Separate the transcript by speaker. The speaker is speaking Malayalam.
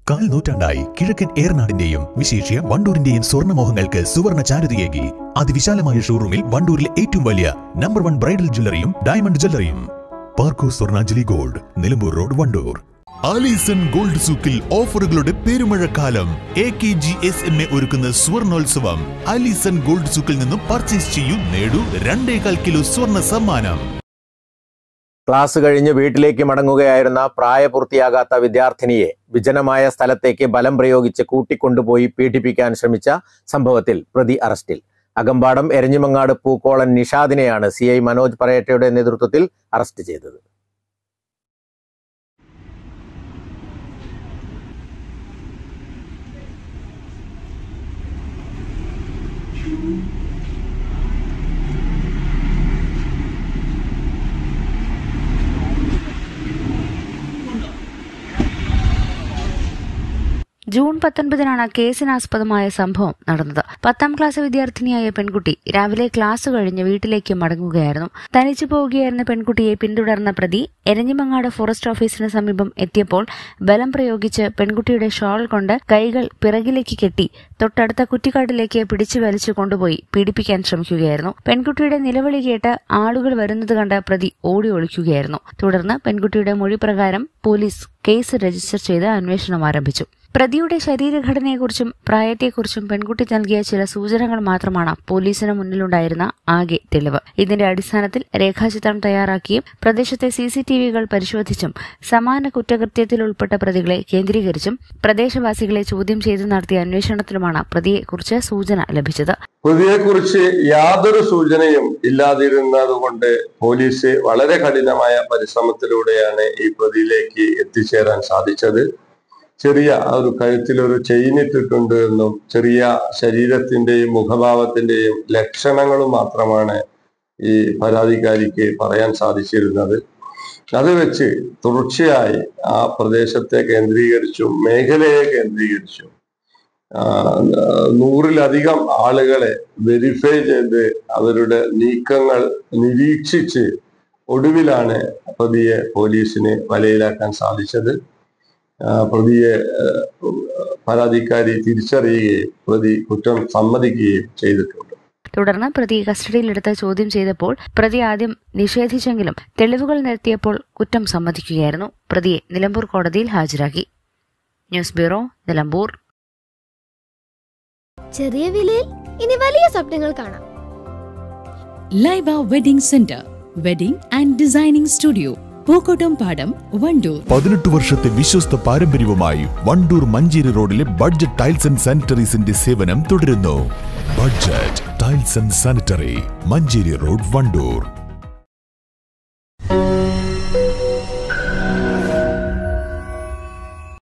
Speaker 1: കാൽ നൂറ്റാണ്ടായി കിഴക്കൻ ഏറനാടിന്റെയും വിശേഷ്യ വണ്ടൂരിന്റെയും സ്വർണ്ണമോഹങ്ങൾക്ക് സുവർണ ചാരുതയേകി അതിവിശാലമായ ഷോറൂമിൽ വണ്ടൂരിലെ ഏറ്റവും വലിയ നമ്പർ വൺ ബ്രൈഡൽ ജ്വല്ലറിയും ഡയമണ്ട് ജ്വല്ലറിയും പാർക്കോ Swarnanjali gold Nilambur road Wandoor Alison gold സൂക്കിൽ ഓഫറുകളുടെ പെരുമഴക്കാലം A K G S M A ഒരുക്കുന്ന സ്വർണോത്സവം ആലീസൺ ഗോൾഡ് സൂക്കിൽ നിന്നും പർച്ചേസ് ചെയ്യൂ നേടൂ രണ്ടേകാൽ കിലോ സ്വർണ്ണ സമ്മാനം
Speaker 2: ക്ലാസ് കഴിഞ്ഞ് വീട്ടിലേക്ക് മടങ്ങുകയായിരുന്ന പ്രായപൂർത്തിയാകാത്ത വിദ്യാർത്ഥിനിയെ വിജനമായ സ്ഥലത്തേക്ക് ബലം പ്രയോഗിച്ച് കൂട്ടിക്കൊണ്ടുപോയി പീഡിപ്പിക്കാൻ ശ്രമിച്ച സംഭവത്തിൽ പ്രതി അറസ്റ്റിൽ അകമ്പാടം എരഞ്ഞിമങ്ങാട് പൂക്കോളൻ നിഷാദിനെയാണ് സി ഐ മനോജ് പറയറ്റയുടെ നേതൃത്വത്തിൽ അറസ്റ്റ് ചെയ്തത്
Speaker 3: ജൂൺ പത്തൊൻപതിനാണ് കേസിനാസ്പദമായ സംഭവം നടന്നത് പത്താം ക്ലാസ് വിദ്യാർത്ഥിനിയായ പെൺകുട്ടി രാവിലെ ക്ലാസ് കഴിഞ്ഞ് വീട്ടിലേക്ക് മടങ്ങുകയായിരുന്നു തനിച്ചു പോവുകയായിരുന്ന പെൺകുട്ടിയെ പിന്തുടർന്ന പ്രതി എരഞ്ഞിമങ്ങാട് ഫോറസ്റ്റ് ഓഫീസിന് സമീപം എത്തിയപ്പോൾ ബലം പ്രയോഗിച്ച് പെൺകുട്ടിയുടെ ഷോൾ കൊണ്ട് കൈകൾ പിറകിലേക്ക് കെട്ടി തൊട്ടടുത്ത കുറ്റിക്കാട്ടിലേക്ക് പിടിച്ചു വലിച്ചു കൊണ്ടുപോയി പീഡിപ്പിക്കാൻ ശ്രമിക്കുകയായിരുന്നു പെൺകുട്ടിയുടെ നിലവിളി കേട്ട് ആളുകൾ വരുന്നത് കണ്ട് പ്രതി ഓടി ഒളിക്കുകയായിരുന്നു തുടർന്ന് പെൺകുട്ടിയുടെ മൊഴി പ്രകാരം പോലീസ് കേസ് രജിസ്റ്റർ ചെയ്ത് അന്വേഷണം ആരംഭിച്ചു പ്രതിയുടെ ശരീരഘടനയെക്കുറിച്ചും പ്രായത്തെക്കുറിച്ചും പെൺകുട്ടി നൽകിയ ചില സൂചനകൾ മാത്രമാണ് പോലീസിന് മുന്നിലുണ്ടായിരുന്ന ആകെ തെളിവ് ഇതിന്റെ അടിസ്ഥാനത്തിൽ രേഖാചിത്രം തയ്യാറാക്കിയും പ്രദേശത്തെ സി സി ടി വികൾ പരിശോധിച്ചും സമാന കുറ്റകൃത്യത്തിൽ ഉൾപ്പെട്ട പ്രതികളെ കേന്ദ്രീകരിച്ചും പ്രദേശവാസികളെ ചോദ്യം ചെയ്ത് നടത്തിയ അന്വേഷണത്തിലുമാണ് പ്രതിയെക്കുറിച്ച് സൂചന ലഭിച്ചത്
Speaker 4: പ്രതിയെക്കുറിച്ച് യാതൊരു സൂചനയും ഇല്ലാതിരുന്നത് കൊണ്ട് പോലീസ് വളരെ കഠിനമായ പരിശ്രമത്തിലൂടെയാണ് ഈ പ്രതിയിലേക്ക് എത്തിച്ചേരാൻ സാധിച്ചത് ചെറിയ ഒരു കഴുത്തിൽ ഒരു ചെയിൻ ഇട്ടിട്ടുണ്ട് എന്നും ചെറിയ ശരീരത്തിന്റെയും മുഖഭാവത്തിന്റെയും ലക്ഷണങ്ങളും മാത്രമാണ് ഈ പരാതിക്കാരിക്ക് പറയാൻ സാധിച്ചിരുന്നത് അത് വെച്ച് തുടർച്ചയായി ആ പ്രദേശത്തെ കേന്ദ്രീകരിച്ചും മേഖലയെ കേന്ദ്രീകരിച്ചും ആ, നൂറിലധികം ആളുകളെ വെരിഫൈ ചെയ്ത് അവരുടെ നീക്കങ്ങൾ നിരീക്ഷിച്ച് ഒടുവിലാണ് പ്രതിയെ പോലീസിന് വലയിലാക്കാൻ സാധിച്ചത് ആ, പ്രതിയെ ആ, പരാതിക്കാരി തിരിച്ചറിയുകയും പ്രതി കുറ്റം സമ്മതിക്കുകയും ചെയ്തിട്ടുണ്ട്
Speaker 3: തുടർന്ന് പ്രതി കസ്റ്റഡിയിലെടുത്ത് ചോദ്യം ചെയ്തപ്പോൾ പ്രതി ആദ്യം നിഷേധിച്ചെങ്കിലും തെളിവുകൾ നിരത്തിയപ്പോൾ കുറ്റം സമ്മതിക്കുകയായിരുന്നു പ്രതിയെ നിലമ്പൂർ കോടതിയിൽ ഹാജരാക്കി ന്യൂസ് ബ്യൂറോ നിലമ്പൂർ
Speaker 5: ചെറിയ വിലയിൽ ഇനി വലിയ സ്വപ്നങ്ങൾ കാണാം
Speaker 6: Laiba wedding centre wedding and designing studio Pookkottumpadam Wandoor
Speaker 1: പതിനെട്ട് വർഷത്തെ വിശ്വസ്ത പാരമ്പര്യവുമായി വണ്ടൂർ മഞ്ചേരി റോഡിലെ ബഡ്ജറ്റ് ടൈൽസ് ആൻഡ് സാനിറ്ററീസിന്റെ സേവനം തുടരുന്നു budget tiles and sanitary Manjeri road Wandoor